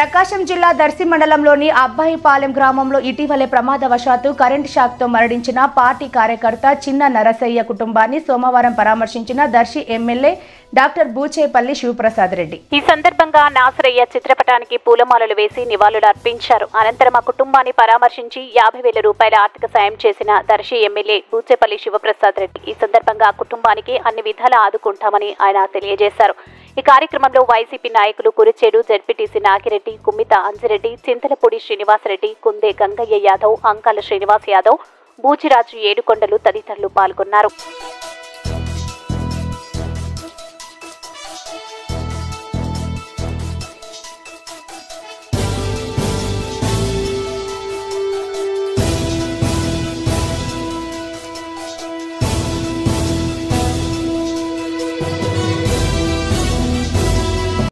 ప్రకాశం జిల్లా దర్శి మండలంలోని అబ్బాయిపాలెం గ్రామంలో ఇటీవలే ప్రమాదవశాత్తు కరెంటు షాక్తో మరణించిన పార్టీ కార్యకర్త చిన్న నరసయ్య కుటుంబాన్ని సోమవారం పరామర్శించిన దర్శి ఎమ్మెల్యే డాక్టర్ బూచేపల్లి శివప్రసాద్ రెడ్డి ఈ సందర్భంగా నాసరయ్య చిత్రపటానికి పూలమాలలు వేసి నివాళులు అర్పించారు అనంతరం ఆ కుటుంబాన్ని పరామర్శించి యాభై వేల రూపాయల ఆర్థిక సాయం చేసిన దర్శి ఎమ్మెల్యే బూచేపల్లి శివప్రసాద్ రెడ్డి ఈ సందర్భంగా ఆ కుటుంబానికి అన్ని విధాలా ఆదుకుంటామని ఆయన తెలియజేశారు ఈ కార్యక్రమంలో వైసీపీ నాయకులు కురిచేడు జడ్పీటీసీ నాగిరెడ్డి కుమ్మిత అంజిరెడ్డి చింతలపూడి శ్రీనివాసరెడ్డి కుందే గంగయ్య యాదవ్ అంకాల శ్రీనివాస్ యాదవ్ బూచిరాజు ఏడుకొండలు తదితరులు పాల్గొన్నారు